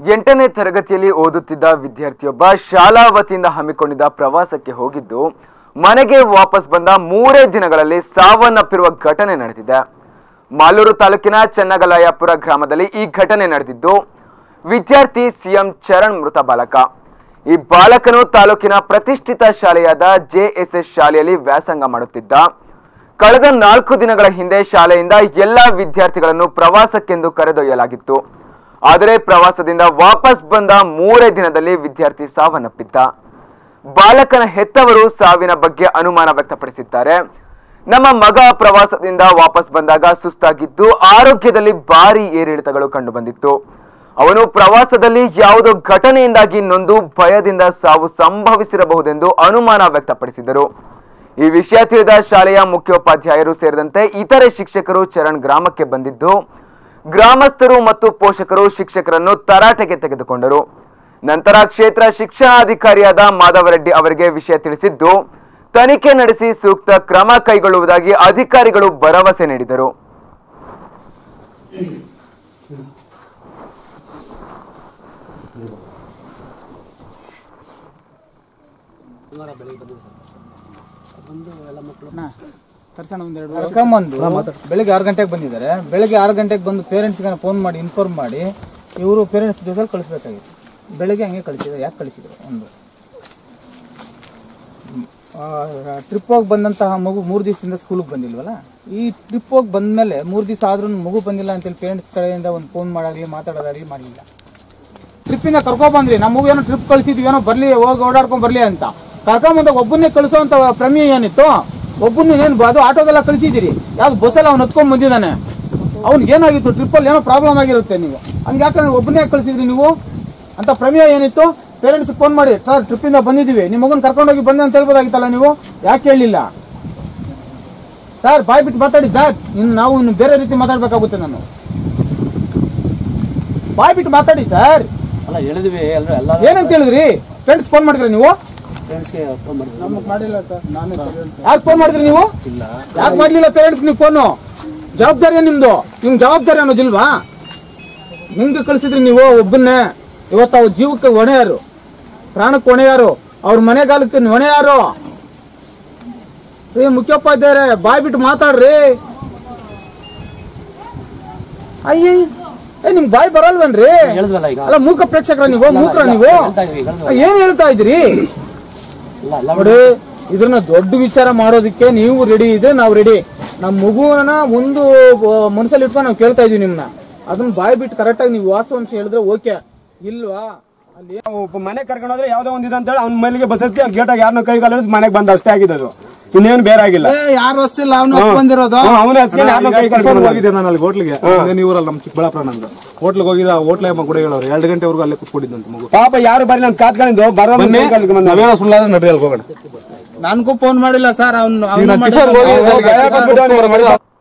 ಎಂಟನೇ ತರಗತಿಯಲ್ಲಿ ಓದುತ್ತಿದ್ದ ವಿದ್ಯಾರ್ಥಿಯೊಬ್ಬ ಶಾಲಾ ವತಿಯಿಂದ ಹಮ್ಮಿಕೊಂಡಿದ್ದ ಪ್ರವಾಸಕ್ಕೆ ಹೋಗಿದ್ದು ಮನೆಗೆ ವಾಪಸ್ ಬಂದ ಮೂರೇ ದಿನಗಳಲ್ಲಿ ಸಾವನ್ನಪ್ಪಿರುವ ಘಟನೆ ನಡೆದಿದೆ ಮಾಲೂರು ತಾಲೂಕಿನ ಚನ್ನಗಲಾಯಪುರ ಗ್ರಾಮದಲ್ಲಿ ಈ ಘಟನೆ ನಡೆದಿದ್ದು ವಿದ್ಯಾರ್ಥಿ ಸಿಎಂ ಚರಣ್ ಮೃತ ಬಾಲಕ ಈ ಬಾಲಕನು ತಾಲೂಕಿನ ಪ್ರತಿಷ್ಠಿತ ಶಾಲೆಯಾದ ಜೆಎಸ್ಎಸ್ ಶಾಲೆಯಲ್ಲಿ ವ್ಯಾಸಂಗ ಮಾಡುತ್ತಿದ್ದ ಕಳೆದ ನಾಲ್ಕು ದಿನಗಳ ಹಿಂದೆ ಶಾಲೆಯಿಂದ ಎಲ್ಲಾ ವಿದ್ಯಾರ್ಥಿಗಳನ್ನು ಪ್ರವಾಸಕ್ಕೆಂದು ಕರೆದೊಯ್ಯಲಾಗಿತ್ತು ಆದರೆ ಪ್ರವಾಸದಿಂದ ವಾಪಸ್ ಬಂದ ಮೂರೇ ದಿನದಲ್ಲಿ ವಿದ್ಯಾರ್ಥಿ ಸಾವನ್ನಪ್ಪಿದ್ದ ಬಾಲಕನ ಹೆತ್ತವರು ಸಾವಿನ ಬಗ್ಗೆ ಅನುಮಾನ ವ್ಯಕ್ತಪಡಿಸಿದ್ದಾರೆ ನಮ್ಮ ಮಗ ಪ್ರವಾಸದಿಂದ ವಾಪಸ್ ಬಂದಾಗ ಸುಸ್ತಾಗಿದ್ದು ಆರೋಗ್ಯದಲ್ಲಿ ಭಾರಿ ಏರಿಳಿತಗಳು ಕಂಡುಬಂದಿತ್ತು ಅವನು ಪ್ರವಾಸದಲ್ಲಿ ಯಾವುದೋ ಘಟನೆಯಿಂದಾಗಿ ನೊಂದು ಭಯದಿಂದ ಸಾವು ಸಂಭವಿಸಿರಬಹುದೆಂದು ಅನುಮಾನ ವ್ಯಕ್ತಪಡಿಸಿದರು ಈ ವಿಷಯ ತಿಳಿದ ಶಾಲೆಯ ಮುಖ್ಯೋಪಾಧ್ಯಾಯರು ಸೇರಿದಂತೆ ಇತರೆ ಶಿಕ್ಷಕರು ಚರಣ್ ಗ್ರಾಮಕ್ಕೆ ಬಂದಿದ್ದು ಗ್ರಾಮಸ್ಥರು ಮತ್ತು ಪೋಷಕರು ಶಿಕ್ಷಕರನ್ನು ತರಾಟೆಗೆ ತೆಗೆದುಕೊಂಡರು ನಂತರ ಕ್ಷೇತ್ರ ಶಿಕ್ಷಣಾಧಿಕಾರಿಯಾದ ಮಾಧವರೆಡ್ಡಿ ಅವರಿಗೆ ವಿಷಯ ತಿಳಿಸಿದ್ದು ತನಿಖೆ ನಡೆಸಿ ಸೂಕ್ತ ಕ್ರಮ ಕೈಗೊಳ್ಳುವುದಾಗಿ ಅಧಿಕಾರಿಗಳು ಭರವಸೆ ನೀಡಿದರು ತರ್ಸೋಣ ಒಂದೆರಡು ಕರ್ಕೊಂಬಂದು ಬೆಳಿಗ್ಗೆ ಆರು ಗಂಟೆಗೆ ಬಂದಿದ್ದಾರೆ ಬೆಳಿಗ್ಗೆ ಆರು ಗಂಟೆಗೆ ಬಂದು ಪೇರೆಂಟ್ಸ್ಗೆ ಫೋನ್ ಮಾಡಿ ಇನ್ಫಾರ್ಮ್ ಮಾಡಿ ಇವರು ಪೇರೆಂಟ್ಸ್ ಜೊತೆ ಕಳಿಸ್ಬೇಕಾಗಿತ್ತು ಬೆಳಿಗ್ಗೆ ಹಂಗೆ ಕಳಿಸಿದ್ರು ಯಾಕೆ ಕಳಿಸಿದ್ರು ಒಂದು ಟ್ರಿಪ್ ಹೋಗಿ ಬಂದಂತಹ ಮಗು ಮೂರು ದಿವಸದಿಂದ ಸ್ಕೂಲಿಗೆ ಬಂದಿಲ್ವಲ್ಲ ಈ ಟ್ರಿಪ್ ಹೋಗಿ ಬಂದ್ಮೇಲೆ ಮೂರು ದಿವಸ ಆದ್ರೂ ಮಗು ಬಂದಿಲ್ಲ ಅಂತೇಳಿ ಪೇರೆಂಟ್ಸ್ ಕಡೆಯಿಂದ ಒಂದು ಫೋನ್ ಮಾಡಾಗ್ಲಿ ಮಾತಾಡೋದಾಗ್ಲಿ ಮಾಡಲಿಲ್ಲ ಟ್ರಿಪ್ಪಿಂದ ಕರ್ಕೊಂಡ್ ನಮ್ಮ ಮಗು ಏನೋ ಟ್ರಿಪ್ ಕಳಿಸಿದ್ವಿ ಏನೋ ಬರ್ಲಿ ಹೋಗಿ ಓಡಾಡ್ಕೊಂಡ್ ಬರ್ಲಿ ಅಂತ ಕರ್ಕೊಂಬಂದಾಗ ಒಬ್ಬನ್ನೇ ಕಳಿಸೋಂತ ಪ್ರಮೇಯ ಏನಿತ್ತು ಒಬ್ಬನ್ನ ಏನ್ ಅದು ಆಟೋದೆಲ್ಲ ಕಳಿಸಿದಿರಿ ಯಾವ್ದು ಬಸ್ಸಲ್ಲಿ ಅವ್ನು ಹತ್ಕೊಂಡ್ ಬಂದಿದ್ದಾನೆ ಅವ್ನಿಗೆ ಏನಾಗಿತ್ತು ಟ್ರಿಪ್ಪಲ್ಲಿ ಏನೋ ಪ್ರಾಬ್ಲಮ್ ಆಗಿರುತ್ತೆ ನೀವು ಹಂಗೆ ಯಾಕಂದ್ರೆ ಒಬ್ಬನೇ ಕಳಿಸಿದ್ರಿ ನೀವು ಅಂತ ಪ್ರಮೇಯ ಏನಿತ್ತು ಪೇರೆಂಟ್ಸ್ ಫೋನ್ ಮಾಡಿ ಸರ್ ಟ್ರಿಪ್ಪಿಂದ ಬಂದಿದ್ದೀವಿ ನಿಮ್ಮ ಮಗನ್ ಕರ್ಕೊಂಡೋಗಿ ಬಂದೆ ಅಂತ ಹೇಳ್ಬೋದಾಗಿತ್ತಲ್ಲ ನೀವು ಯಾಕೆ ಹೇಳಿಲ್ಲ ಸರ್ ಬಾಯ್ ಬಿಟ್ಟು ಮಾತಾಡಿ ಸರ್ ಇನ್ನು ನಾವು ಇನ್ನು ಬೇರೆ ರೀತಿ ಮಾತಾಡ್ಬೇಕಾಗುತ್ತೆ ನಾನು ಬಾಯ್ ಬಿಟ್ಟು ಮಾತಾಡಿ ಸರ್ ಅಲ್ಲ ಹೇಳಿದ್ವಿ ಎಲ್ಲರೂ ಎಲ್ಲ ಏನಂತ ಹೇಳಿದ್ರಿ ಫ್ರೆಂಡ್ಸ್ ಫೋನ್ ಮಾಡಿದ್ರಿ ನೀವು ಫ್ರೆಂಡ್ಸ್ಗೆ ಫೋನ್ ಮಾಡಿದ್ವಿ ಮಾಡಿಲ್ಲ ಸರ್ ನಾನು ಯಾಕೆ ಫೋನ್ ಮಾಡಿದ್ರಿ ನೀವು ಯಾಕೆ ಮಾಡ್ಲಿಲ್ಲ ಪೇರೆಂಟ್ಸ್ ನೀವು ಫೋನು ಜವಾಬ್ದಾರಿ ನಿಮ್ದು ನಿಮ್ ಜವಾಬ್ದಾರಿ ಅನ್ನೋದಿಲ್ವಾ ಹೆಂಗ್ ಕಳಿಸಿದ್ರಿ ನೀವು ಒಬ್ಬನ್ನೇ ಇವತ್ತು ಅವ್ರ ಜೀವಕ್ಕೆ ಹೊಣೆ ಯಾರು ಪ್ರಾಣಕ್ಕೆ ಹೊಣೆ ಯಾರು ಅವ್ರ ಮನೆಗಾಲಕ್ಕೆ ಹೊಣೆ ಯಾರು ರೀ ಮುಖ್ಯೋಪಾಧ್ಯಾಯರೇ ಬಾಯ್ ಬಿಟ್ಟು ಮಾತಾಡ್ರಿ ಅಯ್ಯ ಏ ನಿಮ್ ಬಾಯ್ ಬರಲ್ವನ್ರಿ ಹೇಳಿದ್ವಲ್ಲ ಈಗ ಅಲ್ಲ ಮೂಕ ಪ್ರೇಕ್ಷಕರ ನೀವು ಮೂಕ್ರ ನೀವು ಹೇಳ್ತಾ ಇದ್ವಿ ಹೇಳಿದ್ವಲ್ಲ ಏನ್ ಹೇಳ್ತಾ ಇದ್ರಿ ಇಲ್ಲ ಎಲ್ಲ ನೋಡಿ ಇದನ್ನ ದೊಡ್ಡ ವಿಚಾರ ಮಾಡೋದಕ್ಕೆ ನೀವು ರೆಡಿ ಇದೆ ನಾವು ರೆಡಿ ನಮ್ಮ ಮಗುವನ್ನ ಒಂದು ಆ, ಮನಸ್ಸಲ್ಲಿ ಇಟ್ಕೊಂಡು ನಾವು ಕೇಳ್ತಾ ಇದೀವಿ ನಿಮ್ನ ಅದನ್ನ ಬಾಯ್ ಬಿಟ್ಟು ಕರೆಕ್ಟ್ ಆಗಿ ನೀವು ವಾಸ್ತವಾಂಶ ಹೇಳಿದ್ರೆ ಓಕೆ ಇಲ್ವಾ ಅಲ್ಲಿ ನಾವು ಮನೆ ಕರ್ಕೊಂಡು ಹೋದ್ರೆ ಯಾವ್ದೋ ಒಂದ್ ಇದೆ ಅಂತ ಹೇಳಿ ಅವ್ನ ಮನೆಗೆ ಬಸ್ ಹತ್ತಿ ಗೇಟಾಗ ಯಾರನ್ನ ಕೈ ಕಾಲ ಮನೆಗೆ ಬಂದ ಅಷ್ಟೇ ಆಗಿದೆ ಅದು ಇನ್ನೇನು ಬೇರೆ ಆಗಿಲ್ಲ ಯಾರು ಹೊಸ್ತಿಲ್ಲ ಅವನು ಬಂದಿರೋದು ಅವನ ಹಚ್ಕೊಂಡು ಯಾರನ್ನ ಕೈ ಕರ್ಕೊಂಡು ಕಾಲ ಹೋಗಿದ್ದೆ ನಾನು ಅಲ್ಲಿ ಹೋಟ್ಲಿಗೆ ನೀವು ಊರಲ್ಲ ನಮ್ಮ ಚಿಕ್ಕಬಳ್ಳಾಪುರ ನಂದು ಹೋಟ್ಲಿಗೆ ಹೋಗಿದ್ದ ಹೋಟ್ಲೆ ಕೂಡ ಹೇಳೋರು ಎರಡು ಗಂಟೆವರೆಗೂ ಅಲ್ಲೇ ಕುತ್ಕೊಂಡಿದ್ದಂತೆ ಮಗು ಪಾಪ ಯಾರು ಬರಲಿ ಅಂತ ಕಾತ್ಕೊಂಡಿದ್ದು ಬರೋ ನಾವೇನೋ ಸುಳ್ಳಾದ್ರೆ ನಡ್ರಿ ಅಲ್ಲಿ ಹೋಗೋಣ ನನ್ಗೂ ಫೋನ್ ಮಾಡಿಲ್ಲ ಸರ್ ಅವ್ನು ಈಗ ನಾನು ಕಿಶೋರ್ ಹೋಗಿ ಭಯ ಪಟ್ಬಿಟ್ಟು ಅವ್ನು